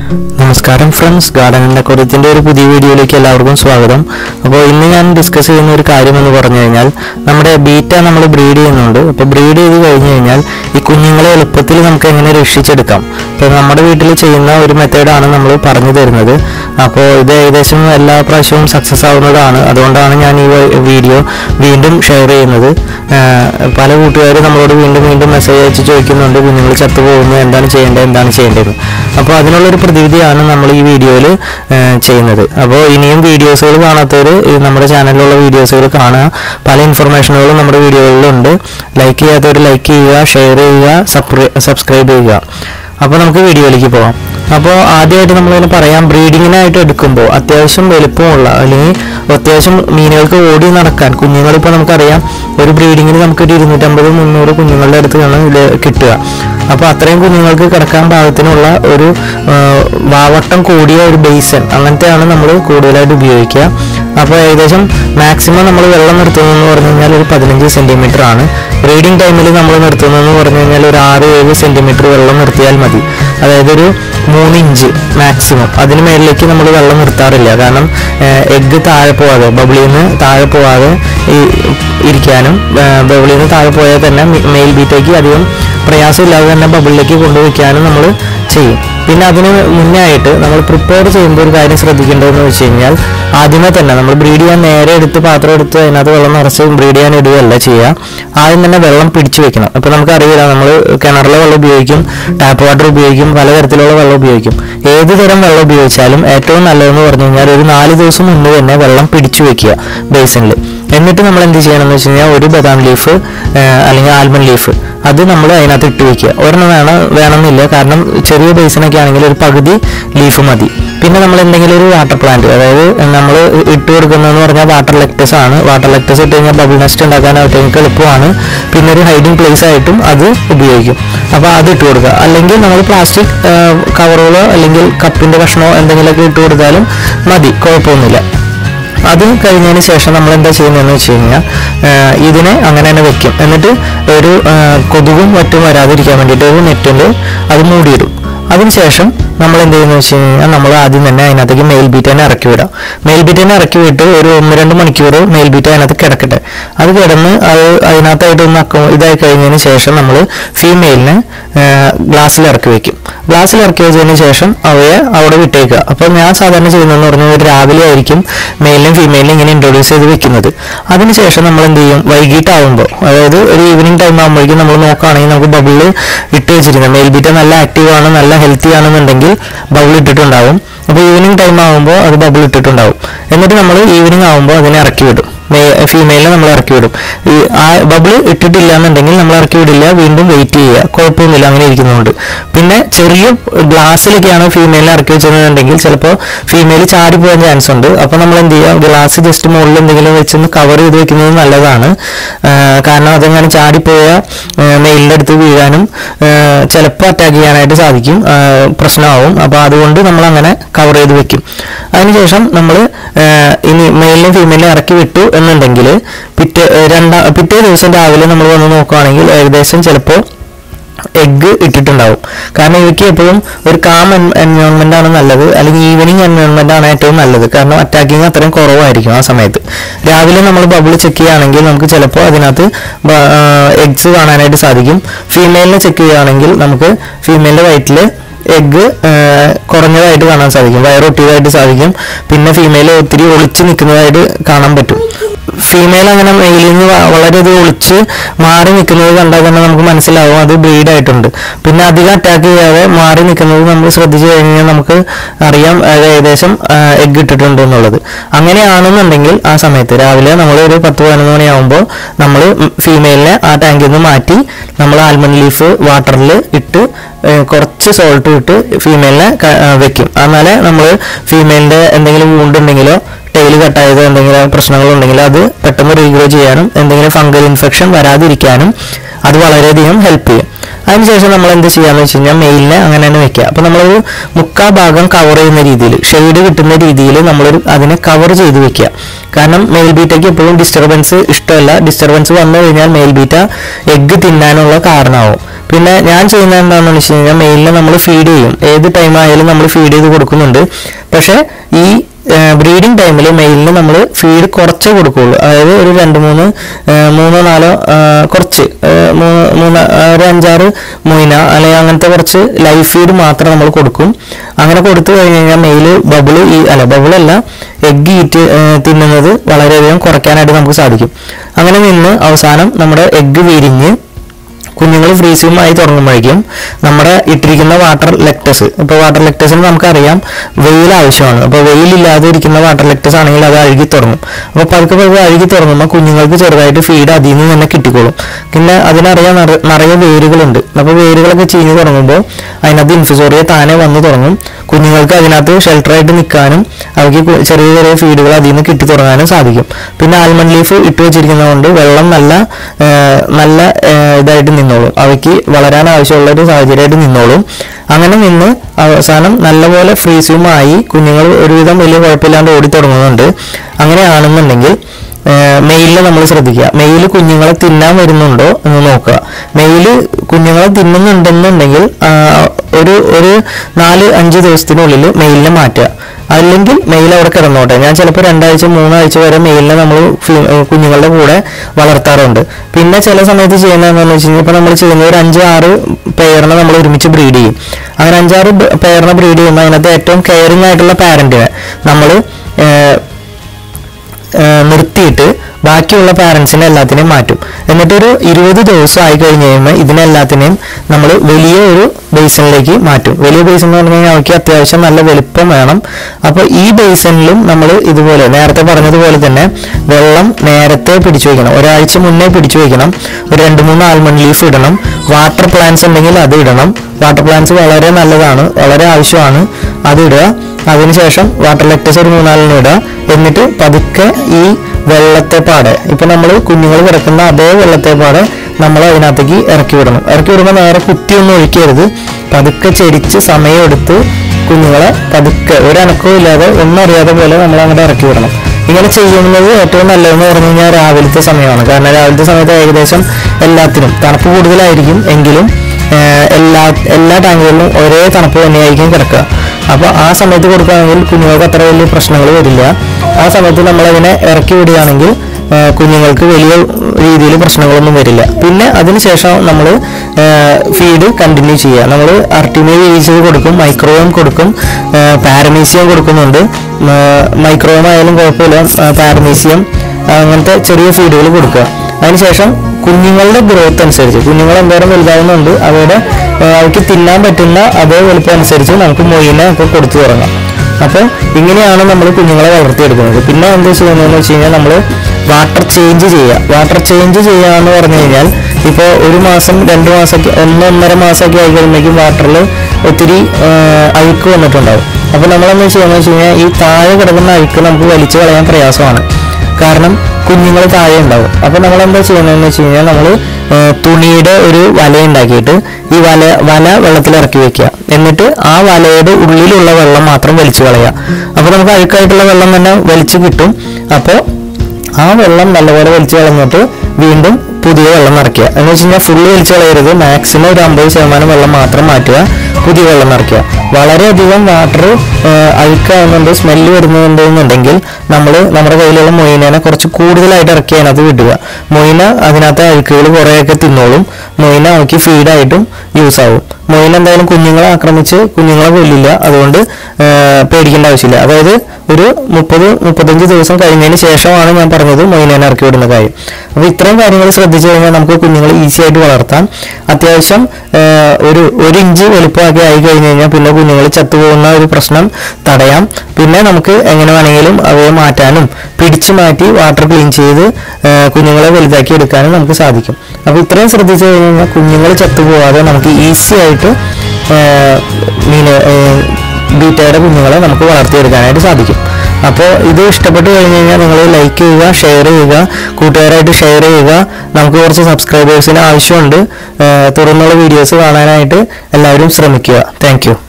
നമസ്കാരം friends garden and അക്വറിയത്തിൻ്റെ ഒരു പുതിയ വീഡിയോയിലേക്ക് എല്ലാവർക്കും സ്വാഗതം അപ്പോൾ ഇന്ന് ഞാൻ ഡിസ്കസ് ചെയ്യുന്ന ഒരു കാര്യം എന്ന് പറഞ്ഞു കഴിഞ്ഞാൽ നമ്മുടെ ബീറ്റ നമ്മൾ ബ്രീഡ് ചെയ്യുന്നുണ്ട് അപ്പോൾ ബ്രീഡ് ചെയ്ത് കഴിഞ്ഞ് കഴിഞ്ഞാൽ ഈ കുഞ്ഞുങ്ങളെ എളുപ്പത്തിൽ നമുക്ക് എങ്ങനെ രക്ഷിച്ചെടുക്കാം ഇപ്പോൾ നമ്മുടെ വീട്ടിൽ ചെയ്യുന്ന ഒരു മെത്തേഡാണ് നമ്മൾ പറഞ്ഞു തരുന്നത് അപ്പോൾ ഇത് ഏകദേശം എല്ലാ പ്രാവശ്യവും സക്സസ് ആവുന്നതാണ് അതുകൊണ്ടാണ് ഞാൻ ഈ വീഡിയോ വീണ്ടും ഷെയർ ചെയ്യുന്നത് ആഹ് പല കൂട്ടുകാരും നമ്മളോട് വീണ്ടും വീണ്ടും മെസ്സേജ് അയച്ച് ചോദിക്കുന്നുണ്ട് കുഞ്ഞുങ്ങൾ ചത്തുപോകുന്നു എന്താണ് ചെയ്യേണ്ടത് എന്താണ് ചെയ്യേണ്ടത് അപ്പോൾ അതിനുള്ളൊരു പ്രതിവിധിയാണ് നമ്മൾ ഈ വീഡിയോയിൽ ചെയ്യുന്നത് അപ്പോൾ ഇനിയും വീഡിയോസുകൾ കാണാത്തവർ നമ്മുടെ ചാനലിലുള്ള വീഡിയോസുകൾ കാണുക പല ഇൻഫർമേഷനുകളും നമ്മുടെ വീഡിയോകളിലുണ്ട് ലൈക്ക് ചെയ്യാത്തവർ ലൈക്ക് ചെയ്യുക ഷെയർ ചെയ്യുക സബ്സ്ക്രൈബ് ചെയ്യുക അപ്പോൾ നമുക്ക് വീഡിയോയിലേക്ക് പോകാം അപ്പോൾ ആദ്യമായിട്ട് നമ്മളിങ്ങനെ പറയാം ബ്രീഡിങ്ങിനായിട്ട് എടുക്കുമ്പോൾ അത്യാവശ്യം വലുപ്പമുള്ള അല്ലെങ്കിൽ അത്യാവശ്യം മീനുകൾക്ക് ഓടി നടക്കാൻ കുഞ്ഞുങ്ങളിപ്പോൾ നമുക്കറിയാം ഒരു ബ്രീഡിങ്ങിന് നമുക്കൊരു ഇരുന്നൂറ്റമ്പത് മുന്നൂറ് കുഞ്ഞുങ്ങളുടെ അടുത്താണ് ഇത് കിട്ടുക അപ്പോൾ അത്രയും കുഞ്ഞുങ്ങൾക്ക് കിടക്കാൻ പാകത്തിനുള്ള ഒരു ആ, വാവട്ടം കൂടിയ ഒരു ബേസൻ അങ്ങനത്തെയാണ് നമ്മൾ കൂടുതലായിട്ട് ഉപയോഗിക്കുക അപ്പോൾ ഏകദേശം മാക്സിമം നമ്മൾ വെള്ളം നിർത്തുന്നതെന്ന് പറഞ്ഞു കഴിഞ്ഞാൽ ഒരു പതിനഞ്ച് സെൻറ്റിമീറ്റർ ആണ് ബ്രീഡിംഗ് ടൈമിൽ നമ്മൾ നിർത്തുന്നതെന്ന് പറഞ്ഞു കഴിഞ്ഞാൽ ഒരു ആറ് ഏഴ് സെൻറ്റിമീറ്റർ വെള്ളം നിർത്തിയാൽ മതി അതായത് ഒരു മൂന്ന് ഇഞ്ച് മാക്സിമം അതിന് മേളിലേക്ക് നമ്മൾ വെള്ളം നിർത്താറില്ല കാരണം എഗ്ഗ് താഴെ പോവാതെ ബബിളിൽ നിന്ന് താഴെ പോവാതെ ഈ ഇരിക്കാനും ബബിളിൽ നിന്ന് താഴെ പോയാൽ തന്നെ മെയിൽ ബീറ്റേക്ക് അധികം പ്രയാസമില്ലാതെ തന്നെ ബബിളിലേക്ക് കൊണ്ടുവയ്ക്കാനും നമ്മൾ ചെയ്യും പിന്നെ അതിന് മുന്നേ ആയിട്ട് നമ്മൾ പ്രിപ്പയർ ചെയ്യുമ്പോൾ ഒരു കാര്യം ശ്രദ്ധിക്കേണ്ടതെന്ന് വെച്ച് കഴിഞ്ഞാൽ ആദ്യമേ തന്നെ നമ്മൾ ബ്രീഡ് ചെയ്യാൻ നേരെ എടുത്ത് പാത്രം എടുത്ത് അതിനകത്ത് വെള്ളം നിറച്ച് ബ്രീഡ് ചെയ്യാൻ ഇടുകയല്ല ചെയ്യുക ആദ്യം തന്നെ വെള്ളം പിടിച്ചു വെക്കണം അപ്പോൾ നമുക്കറിയില്ല നമ്മൾ കിണറിലെ വെള്ളം ഉപയോഗിക്കും ടാപ്പ് വാട്ടർ ഉപയോഗിക്കും പലതരത്തിലുള്ള വെള്ളം ഉപയോഗിക്കും ഏത് തരം വെള്ളം ഉപയോഗിച്ചാലും ഏറ്റവും നല്ലതെന്ന് പറഞ്ഞു കഴിഞ്ഞാൽ ഒരു നാല് ദിവസം മുന്നേ തന്നെ വെള്ളം പിടിച്ചു വെക്കുക ബേസിനിൽ എന്നിട്ട് നമ്മൾ എന്ത് ചെയ്യണമെന്ന് വെച്ച് കഴിഞ്ഞാൽ ഒരു ബദാം ലീഫ് അല്ലെങ്കിൽ ആൽമണ്ട് ലീഫ് അത് നമ്മൾ അതിനകത്ത് ഇട്ട് വെക്കുക ഒരെണ്ണം വേണം വേണമെന്നില്ല കാരണം ചെറിയ ബേസിനൊക്കെ ആണെങ്കിൽ ഒരു പകുതി ലീഫ് മതി പിന്നെ നമ്മൾ എന്തെങ്കിലും ഒരു വാട്ടർ പ്ലാന്റ് അതായത് നമ്മൾ ഇട്ട് കൊടുക്കുന്നതെന്ന് പറഞ്ഞാൽ വാട്ടർ ലെക്ടസ് ആണ് വാട്ടർ ലെക്ടസ് ഇട്ട് കഴിഞ്ഞാൽ ബബിൾ നെസ്റ്റ് ഉണ്ടാക്കാനായിട്ട് എനിക്ക് എളുപ്പമാണ് പിന്നെ ഒരു ഹൈഡിങ് പ്ലേസ് ആയിട്ടും അത് ഉപയോഗിക്കും അപ്പോൾ അത് ഇട്ട് കൊടുക്കുക അല്ലെങ്കിൽ നമ്മൾ പ്ലാസ്റ്റിക് കവറുകളോ അല്ലെങ്കിൽ കപ്പിൻ്റെ കഷ്ണമോ എന്തെങ്കിലുമൊക്കെ ഇട്ട് കൊടുത്താലും മതി കുഴപ്പമൊന്നുമില്ല അത് കഴിഞ്ഞതിന് ശേഷം നമ്മൾ എന്താ ചെയ്യുന്നതെന്ന് വെച്ച് കഴിഞ്ഞാൽ ഇതിനെ അങ്ങനെ തന്നെ വെക്കും എന്നിട്ട് ഒരു ആ, കൊതുകും മറ്റും വരാതിരിക്കാൻ വേണ്ടിയിട്ട് ഒരു നെറ്റുണ്ട് അത് മൂടിയിടും അതിനുശേഷം നമ്മൾ എന്ത് ചെയ്യുന്നത് വെച്ച് കഴിഞ്ഞാൽ നമ്മൾ ആദ്യം തന്നെ അതിനകത്തേക്ക് മെയിൽ ബീറ്റനെ ഇറക്കി വിടാം മെയിൽ ബീറ്റനെ ഇറക്കി വിട്ട് ഒരു ഒന്ന് രണ്ട് മണിക്കൂർ മെയിൽ ബീറ്റ് അതിനകത്ത് കിടക്കട്ടെ അത് കിടന്ന് അത് അതിനകത്തായിട്ട് ഒന്ന് അക്ക ഇതായി കഴിഞ്ഞതിന് ശേഷം നമ്മൾ ഫീമെയിലിനെ ഗ്ലാസ്സിൽ ഇറക്കി വെക്കും ഗ്ലാസ്സിൽ ഇറക്കി വെച്ചതിന് ശേഷം അവയെ അവിടെ വിട്ടേക്കുക അപ്പോൾ ഞാൻ സാധാരണ ചെയ്യുന്നതെന്ന് പറഞ്ഞാൽ ഒരു രാവിലെ ആയിരിക്കും മെയിലിനും ഫീമെയിലിനും ഇങ്ങനെ ഇൻട്രൊഡ്യൂസ് ചെയ്ത് വെക്കുന്നത് അതിനുശേഷം നമ്മൾ എന്ത് ചെയ്യും വൈകിട്ടാവുമ്പോൾ അതായത് ഒരു ഈവനിങ് ടൈം ആകുമ്പോഴേക്കും നമ്മൾ നോക്കുകയാണെങ്കിൽ നമുക്ക് ബബിളിൽ ഇട്ട് വെച്ചിരിക്കുന്നത് മെയിൽ ബീറ്റ നല്ല ആക്റ്റീവ് ആണ് നല്ല ഹെൽത്തി ആണെന്നുണ്ടെങ്കിൽ ബബിൾ ഇട്ടിട്ടുണ്ടാവും അപ്പോൾ ഈവനിങ് ടൈം ആകുമ്പോൾ അത് ബബിൾ ഇട്ടിട്ടുണ്ടാവും എന്നിട്ട് നമ്മൾ ഈവനിങ് ആകുമ്പോൾ അതിനെ ഇറക്കി വിടും ഫീമെയിലിനെ നമ്മൾ ഇറക്കി വിടും ഈ ആ ബബിൾ ഇട്ടിട്ടില്ല എന്നുണ്ടെങ്കിൽ നമ്മൾ ഇറക്കി വിടില്ല വീണ്ടും വെയിറ്റ് ചെയ്യുക കുഴപ്പമൊന്നുമില്ല അങ്ങനെ ഇരിക്കുന്നുണ്ട് പിന്നെ ചെറിയ ഗ്ലാസ്സിലൊക്കെയാണ് ഫീമെയിലിനെ ഇറക്കി വെച്ചതെന്നുണ്ടെങ്കിൽ ചിലപ്പോൾ ഫീമെയിൽ ചാടി പോകാൻ ചാൻസ് ഉണ്ട് അപ്പോൾ നമ്മൾ എന്ത് ചെയ്യുക ഗ്ലാസ് ജസ്റ്റ് മുകളിൽ എന്തെങ്കിലും വെച്ചൊന്ന് കവർ ചെയ്ത് വെക്കുന്നത് നല്ലതാണ് ആ, കാരണം അതെങ്ങനെ ചാടിപ്പോയ മെയിലിൻ്റെ അടുത്ത് വീഴാനും ചിലപ്പോൾ അറ്റാക്ക് ചെയ്യാനായിട്ട് സാധിക്കും ആ, പ്രശ്നമാവും അപ്പോൾ അതുകൊണ്ട് നമ്മൾ അങ്ങനെ കവർ ചെയ്ത് വെക്കും അതിനുശേഷം നമ്മൾ ഇനി മെയിലിനും ഫീമെയിലിനും ഇറക്കി വിട്ടു എന്നുണ്ടെങ്കിൽ പിറ്റേ രണ്ടാ പിറ്റേ ദിവസം രാവിലെ നമ്മൾ വന്ന് നോക്കുകയാണെങ്കിൽ ഏകദേശം ചിലപ്പോൾ എഗ്ഗ് ഇട്ടിട്ടുണ്ടാവും കാരണം ഇവയ്ക്ക് എപ്പോഴും ഒരു കാം എൻവയോൺമെന്റ് ആണ് നല്ലത് അല്ലെങ്കിൽ ഈവനിങ് എൻവയോൺമെന്റ് ആണ് ഏറ്റവും നല്ലത് കാരണം അറ്റാക്കിങ് അത്രയും കുറവായിരിക്കും ആ സമയത്ത് രാവിലെ നമ്മൾ ബബിൾ ചെക്ക് ചെയ്യുകയാണെങ്കിൽ നമുക്ക് ചിലപ്പോൾ അതിനകത്ത് എഗ്സ് കാണാനായിട്ട് സാധിക്കും ഫീമെയിലിനെ ചെക്ക് ചെയ്യുകയാണെങ്കിൽ നമുക്ക് ഫീമെയിലിന്റെ വയറ്റിൽ എഗ്ഗ് കുറഞ്ഞതായിട്ട് കാണാൻ സാധിക്കും വയറൊട്ടിയതായിട്ട് സാധിക്കും പിന്നെ ഫീമെയിൽ ഒത്തിരി ഒളിച്ച് നിൽക്കുന്നതായിട്ട് കാണാൻ പറ്റും ഫീമെയിൽ അങ്ങനെ മെയിലിൽ നിന്ന് വ- വളരെയധികം ഒളിച്ച് മാറി നിൽക്കുന്നത് കണ്ടാൽ തന്നെ നമുക്ക് മനസ്സിലാവും അത് ബ്രീഡ് ആയിട്ടുണ്ട് പിന്നെ അധികം അറ്റാക്ക് ചെയ്യാതെ മാറി നിൽക്കുന്നത് നമ്മൾ ശ്രദ്ധിച്ചു കഴിഞ്ഞാൽ നമുക്ക് അറിയാം അത് ഏകദേശം എഗ്ഗ് ഇട്ടിട്ടുണ്ട് എന്നുള്ളത് അങ്ങനെയാണെന്നുണ്ടെങ്കിൽ ആ സമയത്ത് രാവിലെ നമ്മൾ ഒരു പത്ത് പതിനൊന്ന് മണിയാകുമ്പോൾ നമ്മൾ ഫീമെയിലിനെ ആ ടാങ്കിൽ നിന്ന് മാറ്റി നമ്മൾ ആൽമണ്ട് ലീഫ് വാട്ടറിൽ ഇട്ട് ഏഹ് കുറച്ച് സോൾട്ട് ഇട്ട് ഫീമെയിലിനെ ക- ആ, വെക്കും എന്നാലേ നമ്മൾ ഫീമെയിലിൻ്റെ എന്തെങ്കിലും വൂണ്ട് ഉണ്ടെങ്കിലോ ടെയിൽ കട്ടായത് എന്തെങ്കിലും പ്രശ്നങ്ങളുണ്ടെങ്കിൽ അത് പെട്ടെന്ന് റീഗ്രോ ചെയ്യാനും എന്തെങ്കിലും ഫംഗൽ ഇൻഫെക്ഷൻ വരാതിരിക്കാനും അത് വളരെയധികം ഹെൽപ്പ് ചെയ്യും അതിനുശേഷം നമ്മൾ എന്ത് ചെയ്യാന്ന് വെച്ച് കഴിഞ്ഞാൽ മെയിലിനെ അങ്ങനെ തന്നെ വെക്കുക അപ്പോൾ നമ്മളൊരു മുക്കാ ഭാഗം കവർ ചെയ്യുന്ന രീതിയിൽ ഷെയ്ഡ് കിട്ടുന്ന രീതിയിൽ നമ്മളൊരു അതിനെ കവർ ചെയ്ത് വെക്കുക കാരണം മെയിൽ ബീറ്റയ്ക്ക് എപ്പോഴും ഡിസ്റ്റർബൻസ് ഇഷ്ടമല്ല ഡിസ്റ്റർബൻസ് വന്നു കഴിഞ്ഞാൽ മെയിൽ ബീറ്റ എഗ്ഗ് തിന്നാനുള്ള കാരണമാവും പിന്നെ ഞാൻ ചെയ്യുന്നത് എന്താണെന്ന് വെച്ച് കഴിഞ്ഞാൽ മെയിലിനെ നമ്മൾ ഫീഡ് ചെയ്യും ഏത് ടൈം ആയാലും നമ്മൾ ഫീഡ് ചെയ്ത് കൊടുക്കുന്നുണ്ട് പക്ഷേ ഈ ബ്രീഡിംഗ് ടൈമിൽ മെയിലിന് നമ്മൾ ഫീഡ് കുറച്ചേ കൊടുക്കുകയുള്ളൂ അതായത് ഒരു രണ്ട് മൂന്ന് ആ, മൂന്നോ നാലോ ആ, കുറച്ച് ആ, മൂന്ന് മൂന്ന് ആ, ഒരു അഞ്ചാറ് മൊയിന അല്ലെങ്കിൽ അങ്ങനത്തെ കുറച്ച് ലൈഫ് ഫീഡ് മാത്രം നമ്മൾ കൊടുക്കും അങ്ങനെ കൊടുത്തു കഴിഞ്ഞ് കഴിഞ്ഞാൽ മെയിൽ ബബിള് ഈ അല്ല ബബിളല്ല എഗ് ഈറ്റ് ആ, തിന്നുന്നത് വളരെയധികം കുറയ്ക്കാനായിട്ട് നമുക്ക് സാധിക്കും അങ്ങനെ നിന്ന് അവസാനം നമ്മുടെ എഗ്ഗ് വിരിഞ്ഞ് കുഞ്ഞുങ്ങൾ ഫ്രീസിയുമായി തുടങ്ങുമ്പോഴേക്കും നമ്മുടെ ഇട്ടിരിക്കുന്ന വാട്ടർ ലെക്ടസ് ഇപ്പോൾ വാട്ടർ ലെക്ടസിന് നമുക്കറിയാം വെയിൽ ആവശ്യമാണ് അപ്പോൾ വെയിലില്ലാതെ ഇരിക്കുന്ന വാട്ടർ ലെക്ടസ് ആണെങ്കിൽ അത് അഴുകി തുടങ്ങും അപ്പോൾ പതുക്കെ പതുക്കെ അഴുകി തുടങ്ങുമ്പോൾ കുഞ്ഞുങ്ങൾക്ക് ചെറുതായിട്ട് ഫീഡ് അതിൽ നിന്ന് തന്നെ കിട്ടിക്കോളും പിന്നെ അതിനറിയാം നിറ- നിറയെ വേരുകളുണ്ട് അപ്പോൾ വേരുകളൊക്കെ ചീഞ്ഞ് തുടങ്ങുമ്പോൾ അതിനകത്ത് ഇൻഫിസോറിയ താനെ വന്നു തുടങ്ങും കുഞ്ഞുങ്ങൾക്ക് അതിനകത്ത് ഷെൽട്ടറായിട്ട് നിൽക്കാനും അവർക്ക് കു- ചെറിയ ചെറിയ ഫീഡുകൾ അതിൽ നിന്ന് കിട്ടി തുടങ്ങാനും സാധിക്കും പിന്നെ ആൽമണ്ട് ലീഫ് ഇട്ട് വെച്ചിരിക്കുന്നതുകൊണ്ട് വെള്ളം നല്ല ആ, നല്ല ആ, ഇതായിട്ട് നിന്നോളും അവയ്ക്ക് വളരാൻ ആവശ്യമുള്ള ഒരു സാഹചര്യമായിട്ട് നിന്നോളും അങ്ങനെ നിന്ന് അവസാനം നല്ലപോലെ ഫ്രീസുമായി കുഞ്ഞുങ്ങൾ ഒരുവിധം വലിയ കുഴപ്പമില്ലാണ്ട് ഓടി തുടങ്ങുന്നുണ്ട് അങ്ങനെയാണെന്നുണ്ടെങ്കിൽ മെയിലിൽ നമ്മൾ ശ്രദ്ധിക്കുക മെയിൽ കുഞ്ഞുങ്ങളെ തിന്നാൻ വരുന്നുണ്ടോ എന്ന് നോക്കുക മെയിൽ കുഞ്ഞുങ്ങളെ തിന്നുന്നുണ്ടെന്നുണ്ടെങ്കിൽ ആ, ഒരു ഒരു നാല് അഞ്ച് ദിവസത്തിനുള്ളിൽ മെയിലിനെ മാറ്റുക അല്ലെങ്കിൽ മെയിൽ അവിടെ കിടന്നോട്ടെ ഞാൻ ചിലപ്പോൾ രണ്ടാഴ്ച മൂന്നാഴ്ച വരെ മെയിലിനെ നമ്മൾ കുഞ്ഞുങ്ങളുടെ കൂടെ വളർത്താറുണ്ട് പിന്നെ ചില സമയത്ത് ചെയ്യുന്നതെന്ന് വെച്ച് കഴിഞ്ഞാൽ ഇപ്പോൾ നമ്മൾ ചെയ്യുന്ന ഒരു അഞ്ച് ആറ് പെയറിനെ നമ്മൾ ഒരുമിച്ച് ബ്രീഡ് ചെയ്യും അങ്ങനെ അഞ്ചാറ് പെയറിനെ ബ്രീഡ് ചെയ്യുമ്പോൾ അതിനകത്ത് ഏറ്റവും കെയറിങ് ആയിട്ടുള്ള പാരന്റിനെ നമ്മൾ ഏഹ് നിർത്തിയിട്ട് ബാക്കിയുള്ള പാരൻസിനെ എല്ലാത്തിനെയും മാറ്റും എന്നിട്ടൊരു ഇരുപത് ദിവസം ആയി കഴിഞ്ഞ് കഴിയുമ്പോൾ ഇതിനെല്ലാത്തിനെയും നമ്മൾ വലിയ ഒരു ബേസിനിലേക്ക് മാറ്റും വലിയ ബേസിൻ എന്ന് പറഞ്ഞു കഴിഞ്ഞാൽ അവർക്ക് അത്യാവശ്യം നല്ല വലുപ്പം വേണം അപ്പോൾ ഈ ബേസിനിലും നമ്മൾ ഇതുപോലെ നേരത്തെ പറഞ്ഞതുപോലെ തന്നെ വെള്ളം നേരത്തെ പിടിച്ചു വയ്ക്കണം ഒരാഴ്ച മുന്നേ പിടിച്ചു വയ്ക്കണം ഒരു രണ്ട് മൂന്ന് ആൽമണ്ട് ലീഫ് ഇടണം വാട്ടർ പ്ലാന്റ്സ് ഉണ്ടെങ്കിൽ അത് ഇടണം വാട്ടർ പ്ലാന്റ്സ് വളരെ നല്ലതാണ് വളരെ ആവശ്യമാണ് അത് ഇടുക അതിനുശേഷം വാട്ടർ ലെക്ടസ് ഒരു മൂന്നാലിന് ഇടുക എന്നിട്ട് പതുക്കെ ഈ വെള്ളത്തെ പാടെ ഇപ്പൊ നമ്മൾ കുഞ്ഞുങ്ങൾ കിടക്കുന്ന അതേ വെള്ളത്തെ പാടെ നമ്മൾ അതിനകത്തേക്ക് ഇറക്കി വിടണം ഇറക്കി വിടുമ്പോൾ നേരെ കുത്തിയൊന്നും ഒഴിക്കരുത് പതുക്കെ ചെരിച്ച് സമയമെടുത്ത് കുഞ്ഞുങ്ങളെ പതുക്കെ ഒരു അനക്കവും ഇല്ലാതെ ഒന്നും അറിയാതെ പോലെ നമ്മൾ അങ്ങോട്ട് ഇറക്കി വിടണം ഇങ്ങനെ ചെയ്യുന്നത് ഏറ്റവും നല്ലതെന്ന് പറഞ്ഞു കഴിഞ്ഞാൽ രാവിലത്തെ സമയമാണ് കാരണം രാവിലത്തെ സമയത്ത് ഏകദേശം എല്ലാത്തിനും തണുപ്പ് കൂടുതലായിരിക്കും എങ്കിലും ഏഹ് എല്ലാ എല്ലാ ടാങ്കുകളിലും ഒരേ തണുപ്പ് തന്നെയായിരിക്കും കിടക്കുക അപ്പോൾ ആ സമയത്ത് കൊടുക്കുകയാണെങ്കിൽ കുഞ്ഞുങ്ങൾക്ക് അത്ര വലിയ പ്രശ്നങ്ങൾ വരില്ല ആ സമയത്ത് നമ്മളതിനെ ഇറക്കി വിടുകയാണെങ്കിൽ ഏഹ് കുഞ്ഞുങ്ങൾക്ക് വലിയ രീതിയിൽ പ്രശ്നങ്ങളൊന്നും വരില്ല പിന്നെ അതിനുശേഷം നമ്മൾ ഫീഡ് കണ്ടിന്യൂ ചെയ്യുക നമ്മൾ അർട്ടിമേ വീഴ്ചത് കൊടുക്കും മൈക്രോവേം കൊടുക്കും പാരമീസിയം കൊടുക്കുന്നുണ്ട് മൈക്രോവേം ആയാലും കുഴപ്പമില്ല പാരമീസിയം അങ്ങനത്തെ ചെറിയ ഫീഡുകൾ കൊടുക്കുക അതിനുശേഷം കുഞ്ഞുങ്ങളുടെ ഗ്രോത്ത് അനുസരിച്ച് കുഞ്ഞുങ്ങൾ എന്തോരം വലുതാവുന്നുണ്ട് അവയുടെ ഏഹ് അവർക്ക് തിന്നാൻ പറ്റുന്ന അതേ വലുപ്പം അനുസരിച്ച് നമുക്ക് മൊയിനെ ഒക്കെ കൊടുത്തു തുടങ്ങാം അപ്പോൾ ഇങ്ങനെയാണ് നമ്മൾ കുഞ്ഞുങ്ങളെ വളർത്തിയെടുക്കുന്നത് പിന്നെ എന്താ ചെയ്യുന്നതെന്ന് വെച്ച് കഴിഞ്ഞാൽ നമ്മൾ വാട്ടർ ചേഞ്ച് ചെയ്യുക വാട്ടർ ചേഞ്ച് ചെയ്യുക എന്ന് പറഞ്ഞു കഴിഞ്ഞാൽ ഇപ്പോൾ ഒരു മാസം രണ്ട് മാസമൊക്കെ ഒന്ന് ഒന്നര മാസമൊക്കെ ആയി കഴിയുമ്പോഴേക്കും വാട്ടറിൽ ഒത്തിരി ഏഹ് അഴുക്ക് വന്നിട്ടുണ്ടാവും അപ്പോൾ നമ്മളെന്താ ചെയ്യുന്നത് വെച്ച് കഴിഞ്ഞാൽ ഈ താഴെ കിടക്കുന്ന അഴുക്ക് നമുക്ക് വലിച്ചു കളയാൻ പ്രയാസമാണ് കാരണം കുഞ്ഞുങ്ങൾ താഴെ ഉണ്ടാവും അപ്പോൾ നമ്മൾ എന്താ ചെയ്യുന്നതെന്ന് വെച്ച് കഴിഞ്ഞാൽ നമ്മൾ തുണിയുടെ ഒരു വല ഉണ്ടാക്കിയിട്ട് ഈ വല വല വെള്ളത്തിൽ ഇറക്കി വെക്കുക എന്നിട്ട് ആ വലയുടെ ഉള്ളിലുള്ള വെള്ളം മാത്രം വലിച്ചു കളയുക അപ്പോൾ നമുക്ക് അഴുക്കായിട്ടുള്ള വെള്ളം തന്നെ വലിച്ചു കിട്ടും അപ്പോൾ ആ വെള്ളം നല്ലപോലെ വലിച്ചു കളഞ്ഞിട്ട് വീണ്ടും പുതിയ വെള്ളം നിറയ്ക്കുക എന്ന് വെച്ച് കഴിഞ്ഞാൽ ഫുള്ള് വലിച്ചു കളയരുത് മാക്സിമം ഒരു അമ്പത് ശതമാനം വെള്ളം മാത്രം മാറ്റുക പുതിയ വെള്ളം നിറയ്ക്കുക വളരെയധികം വാട്ടർ അഴുക്കാവുന്നുണ്ട് സ്മെല്ല് വരുന്നുണ്ട് എന്നുണ്ടെങ്കിൽ നമ്മൾ നമ്മുടെ കയ്യിലുള്ള മൊയിനെ കുറച്ച് കൂടുതലായിട്ട് ഇറക്കി അതിനകത്ത് വിടുക മൊയിന അതിനകത്ത് അഴുക്കുകൾ കുറേയൊക്കെ തിന്നോളും മൊയിന അവയ്ക്ക് ഫീഡായിട്ടും യൂസ് ആവും മൊയിൻ എന്തായാലും കുഞ്ഞുങ്ങളെ ആക്രമിച്ച് കുഞ്ഞുങ്ങളെ കൊല്ലില്ല അതുകൊണ്ട് ആ, പേടിക്കേണ്ട ആവശ്യമില്ല അതായത് ഒരു മുപ്പത് മുപ്പത്തഞ്ച് ദിവസം കഴിഞ്ഞതിന് ശേഷമാണ് ഞാൻ പറഞ്ഞത് മൊയിനെ ഇറക്കി വിടുന്ന കാര്യം അപ്പോൾ ഇത്രയും കാര്യങ്ങൾ ശ്രദ്ധിച്ചു കഴിഞ്ഞാൽ നമുക്ക് കുഞ്ഞുങ്ങളെ ഈസി ആയിട്ട് വളർത്താം അത്യാവശ്യം ആ, ഒരു ഒരു ഇഞ്ച് വലുപ്പമാക്കി ആയി കഴിഞ്ഞ് കഴിഞ്ഞാൽ പിന്നെ കുഞ്ഞുങ്ങൾ ചത്തുപോകുന്ന ഒരു പ്രശ്നം തടയാം പിന്നെ നമുക്ക് എങ്ങനെ വേണമെങ്കിലും അവയെ മാറ്റാനും പിടിച്ചു മാറ്റി വാട്ടർ ക്ലീൻ ചെയ്ത് ആ, കുഞ്ഞുങ്ങളെ വലുതാക്കി എടുക്കാനും നമുക്ക് സാധിക്കും അപ്പോൾ ഇത്രയും ശ്രദ്ധിച്ചു കഴിഞ്ഞാൽ കുഞ്ഞുങ്ങൾ ചത്തുപോകാതെ നമുക്ക് ഈസി ആയിട്ട് ആ, മീന് ആ, ബീറ്റയുടെ കുഞ്ഞുങ്ങളെ നമുക്ക് വളർത്തിയെടുക്കാനായിട്ട് സാധിക്കും അപ്പോൾ ഇത് ഇഷ്ടപ്പെട്ട് കഴിഞ്ഞ് കഴിഞ്ഞാൽ നിങ്ങൾ ലൈക്ക് ചെയ്യുക ഷെയർ ചെയ്യുക കൂട്ടുകാരായിട്ട് ഷെയർ ചെയ്യുക നമുക്ക് കുറച്ച് സബ്സ്ക്രൈബേഴ്സിന് ആവശ്യമുണ്ട് ആ, തുടർന്നുള്ള വീഡിയോസ് കാണാനായിട്ട് എല്ലാവരും ശ്രമിക്കുക താങ്ക്